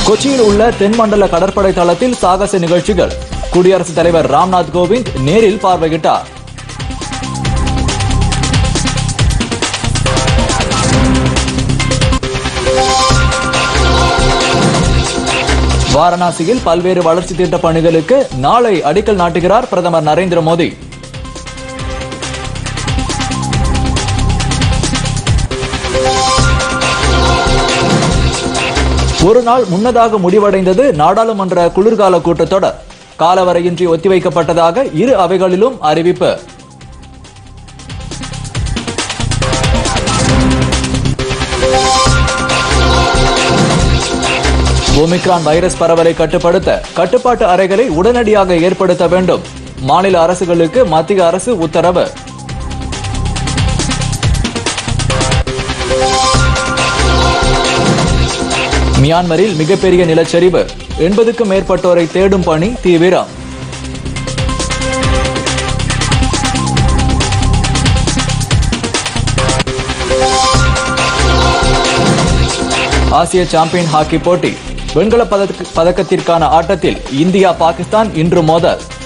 கொச்சியில் உள்ள தென்மண்டல கடற்படை தளத்தில் சாகச நிகழ்ச்சிகள் குடியரசுத் தலைவர் ராம்நாத் கோவிந்த் நேரில் பார்வையிட்டார் வாரணாசியில் பல்வேறு வளர்ச்சி திட்ட பணிகளுக்கு நாளை அடிக்கல் நாட்டுகிறார் பிரதமர் நரேந்திர மோடி ஒரு நாள் முன்னதாக முடிவடைந்தது நாடாளுமன்ற குளிர்கால கூட்டத்தொடர் காலவரையின்றி ஒத்திவைக்கப்பட்டதாக இரு அவைகளிலும் அறிவிப்பு ஒமிக்ரான் வைரஸ் பரவலை கட்டுப்படுத்த கட்டுப்பாட்டு அறைகளை உடனடியாக ஏற்படுத்த வேண்டும் மாநில அரசுகளுக்கு மத்திய அரசு உத்தரவு மியான்மரில் மிகப்பெரிய நிலச்சரிவு எண்பதுக்கும் மேற்பட்டோரை தேடும் பணி தீவிரம் ஆசிய சாம்பியன் ஹாக்கி போட்டி வெண்கல பதக்க- பதக்கத்திற்கான ஆட்டத்தில் இந்தியா பாகிஸ்தான் இன்று மோதல்